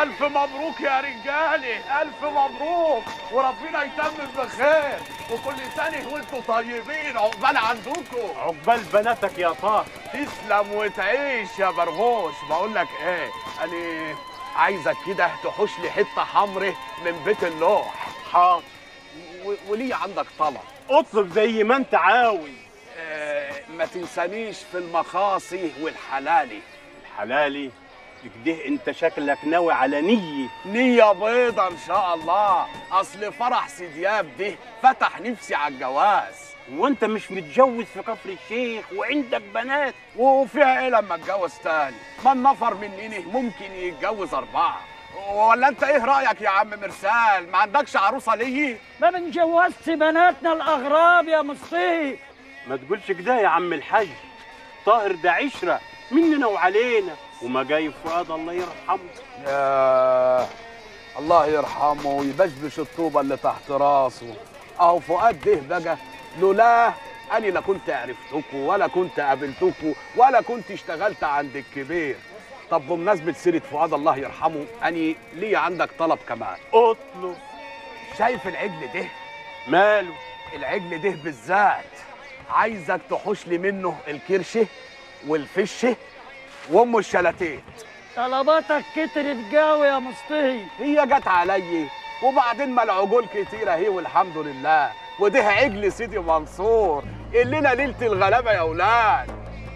ألف مبروك يا رجالي ألف مبروك وربنا يتمم بخير وكل سنة وانتم طيبين عقبال عندكم عقبال بناتك يا طه تسلم وتعيش يا برغوش بقول لك ايه انا عايزك كده تحوش لي حته حمرة من بيت اللوح حاضر و- وليه عندك طلب اطلب زي ما انت عاوز آه ما تنسانيش في المخاصي والحلالي الحلالي كده انت شكلك ناوي على نية نية بيضة إن شاء الله أصل فرح سيدياب ده فتح نفسي على الجواز وانت مش متجوز في كفر الشيخ وعندك بنات وفيها إيه لما أتجوز تاني؟ ما النفر مننا ممكن يتجوز أربعة ولا أنت إيه رأيك يا عم مرسال؟ ما عندكش عروسة ليه؟ ما بنجوزش بناتنا الاغراب يا مصطفى ما تقولش كده يا عم الحاج طاهر ده عشرة مننا وعلينا وما جاي فؤاد الله يرحمه يا الله يرحمه ويبشبش الطوبة اللي تحت راسه أهو فؤاد ده بقى لولاه أنا لا كنت عرفتكوا ولا كنت قابلتكوا ولا كنت اشتغلت عند الكبير طب بمناسبة سيرة فؤاد الله يرحمه أني ليه عندك طلب كمان اطلب شايف العجل ده ماله العجل ده بالذات عايزك تحوش لي منه الكرشه والفشه وام الشلاتين طلباتك كترت قوي يا مصطفى هي جت علي وبعدين ما العجول كتيرة اهي والحمد لله وده عجل سيدي منصور الليلة ليلة الغلابة يا ولاد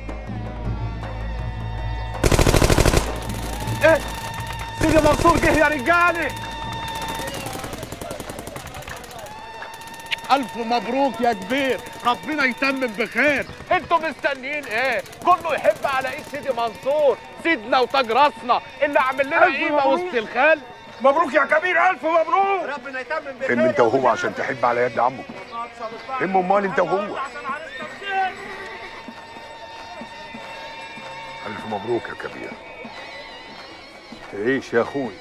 ايه سيدي منصور جه يا رجالي ألف مبروك يا كبير ربنا يتمم بخير انتوا مستنيين ايه كله يحب على ايد سيدي منصور سيدنا وتاج راسنا اللي عامل لنا قيمة وسط الخل مبروك يا كبير الف مبروك ربنا يتمم بخير ام انت وهو عشان تحب على يد عمك ام امال انت وهو الف مبروك يا كبير تعيش يا اخوي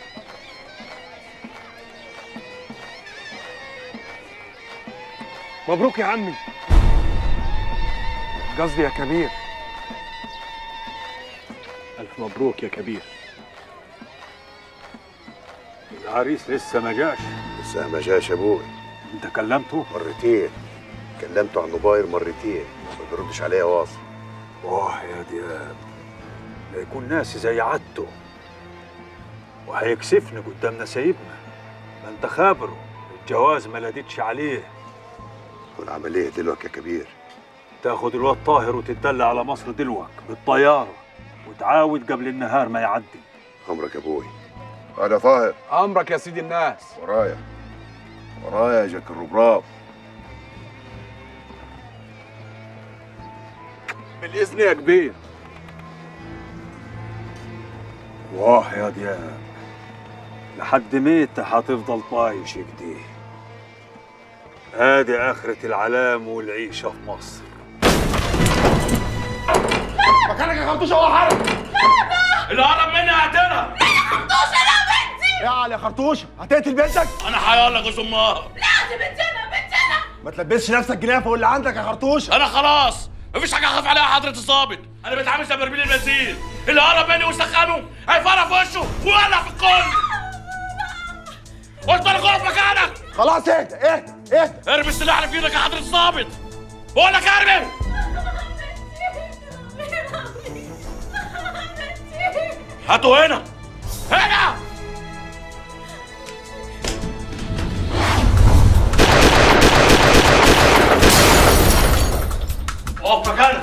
مبروك يا عمي قصدي يا كبير الف مبروك يا كبير العريس لسه ما جاش لسه ما جاش ابوي انت كلمته مرتين كلمته عن موبايل مرتين ما بيردش عليا واصل واه يا دياب لا يكون ناسي زي عادته وهيكسفني قدام نسايبنا ما انت خابره الجواز ما لدتش عليه والعمل ايه دلوقتي يا كبير تاخد الواد طاهر وتتدلى على مصر دلوك بالطيارة وتعاود قبل النهار ما يعدي امرك يا ابوي هذا طاهر امرك يا سيدي الناس ورايا ورايا يا جاك الربراب بالاذن يا كبير واه يا دياب لحد ميت هتفضل طايش كده ادي اخرة العلام والعيشة في مصر مكانك يا خرطوش هو حرب اللي قرب مني هقتلها يا علي يا خرطوش هتقتل بنتك انا هيقول لك امها ما تلبسش نفسك جنافه واللي عندك يا خرطوش انا خلاص مفيش حاجه اخاف عليها حضره الظابط انا بتعامل زي برميل البنزين اللي قرب مني وسخنه هيفرق في وشه ويولع في الكل قلت لك اقف مكانك خلاص اهدى اهدى اهدى ارمي السلاح اللي في ايدك يا حضره الظابط بقول لك ارمي هاتوا هنا هنا اقف مكانك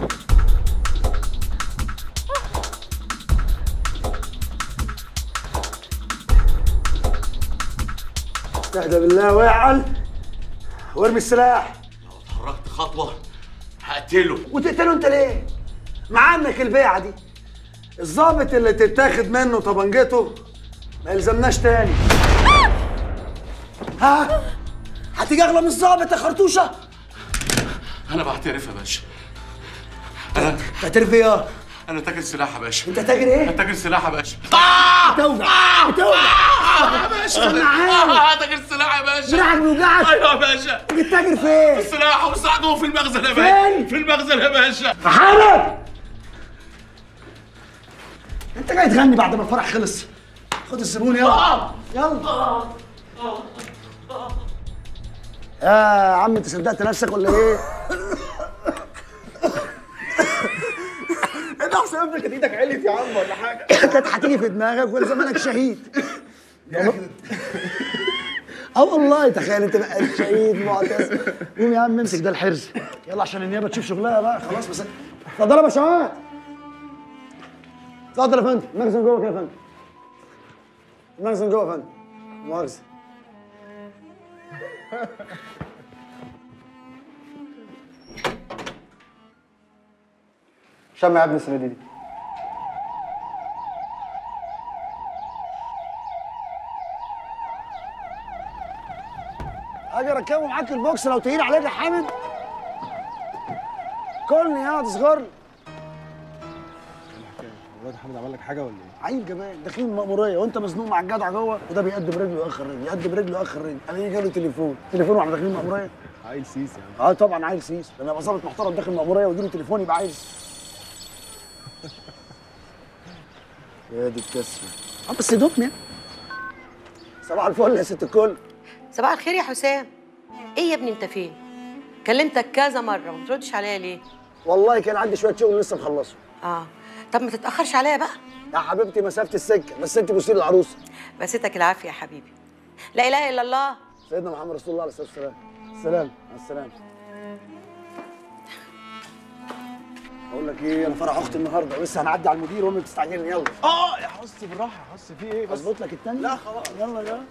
استهدى بالله واعل وارمي السلاح اتحركت خطوه هقتله وتقتله انت ليه؟ مع انك البيعه دي الظابط اللي تتاخد منه طبنجته ما يلزمناش تاني ها؟ هتيجي اغلى من الظابط يا خرطوشه؟ انا بعترف يا باشا انا تعترف ايه يا؟ انا تاجر سلاح يا باشا انت تاجر ايه؟ انا تاجر سلاح يا باشا بتوجع بتوجع يا باشا طب معايا. آه، تاجر سلاح يا باشا دراعك بيوجعك ايوه يا باشا بتتاجر فين؟ السلاح وساعده في المخزن يا باشا فين؟ في المخزن يا باشا حالك انت جاي تغني بعد ما الفرح خلص خد الزبون يلا يلا يا عم انت صدقت نفسك ولا ايه؟ انت احسن ابنك كانت ايدك علت يا عم ولا حاجه كانت هتيجي في دماغك ولا زمانك شهيد اه والله تخيل انت بقى شهيد معتز قوم يا عم امسك ده الحرز يلا عشان النيابه تشوف شغلها بقى خلاص بس اتفضل يا باشمهندس اتفضل يا فندم المخزن جوه كده يا فندم المخزن جوه يا فندم مؤاخذه شمع يا ابني السنه دي اجي اركبه معاك البوكس لو تقيل عليك يا حامد كلني يا تصغر الواد حامد عمل لك حاجه ولا ايه؟ عيب كمان داخلين المأمورية وانت مزنوق مع الجدع جوه وده بيقدم رجله اخر رجل يقدم رجله اخر رجل انا يجي له تليفون تليفون واحنا داخلين المأمورية عيل سيس يا عم اه طبعا عيل سيس لما يبقى ظابط محترم داخل المأمورية ويجي له تليفون يبقى عايز يا دي الكسفة اه بس دوبني صباح الفل يا ست الكل صباح الخير يا حسام ايه يا ابني انت فين كلمتك كذا مره وما بتردش عليا ليه والله كان عندي شوية شغل لسه مخلصه اه طب ما تتاخرش عليا بقى يا حبيبتي مسافة السكة بس انت بصي للعروسة بسيتك العافيه يا حبيبي لا اله الا الله سيدنا محمد رسول الله عليه الصلاة والسلام السلام مع السلامة اقول لك ايه انا فرح اختي النهارده ولسه هنعدي على المدير وامي بتستعجلني يلا اه يا حس بالراحه حس في ايه بس اظبط لك التاني لا خلاص يلا يلا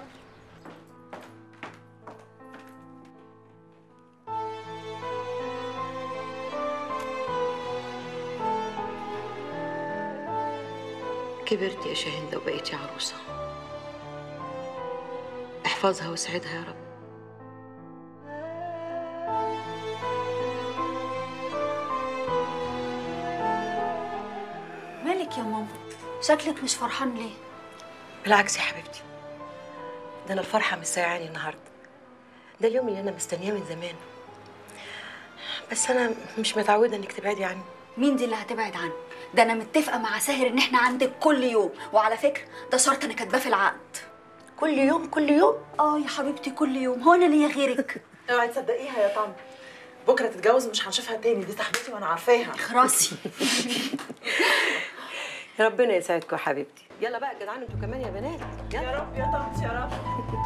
كبرت يا شاهندة وبقيتي عروسة احفظها واسعدها يا رب مالك يا ماما شكلك مش فرحان ليه بالعكس يا حبيبتي ده انا الفرحة مش سايعاني النهاردة ده اليوم اللي انا مستنياه من زمان بس انا مش متعودة انك تبعدي عني مين دي اللي هتبعد عنك ده انا متفقه مع ساهر ان احنا عندك كل يوم وعلى فكره ده شرط انا كاتباه في العقد كل يوم كل يوم اه يا حبيبتي كل يوم هو انا ليا غيرك اوعي تصدقيها يا طنط بكره تتجوز مش هنشوفها تاني دي صاحبتي وانا عارفاها خراسي ربنا يسعدكم يا حبيبتي يلا بقى جدعان انتوا كمان يا بنات يلا يا رب يا طنط يا رب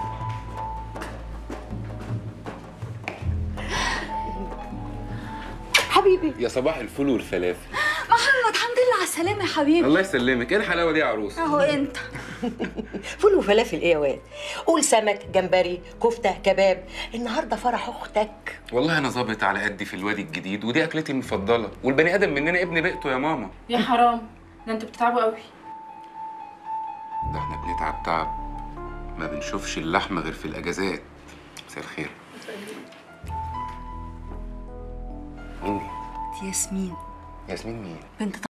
حبيبي يا صباح الفول والفلافل محمد الحمد لله على السلامه يا حبيبي الله يسلمك ايه الحلاوه دي يا عروس اهو انت فول وفلافل ايه يا واد قول سمك جمبري كفته كباب النهارده فرح اختك والله انا ظابط على قدي في الوادي الجديد ودي اكلتي المفضله والبني ادم مننا ابن بيئته يا ماما يا حرام ده انتوا بتتعبوا قوي ده احنا بنتعب تعب ما بنشوفش اللحمه غير في الاجازات مساء الخير مين دي ياسمين ياسمين مين بنت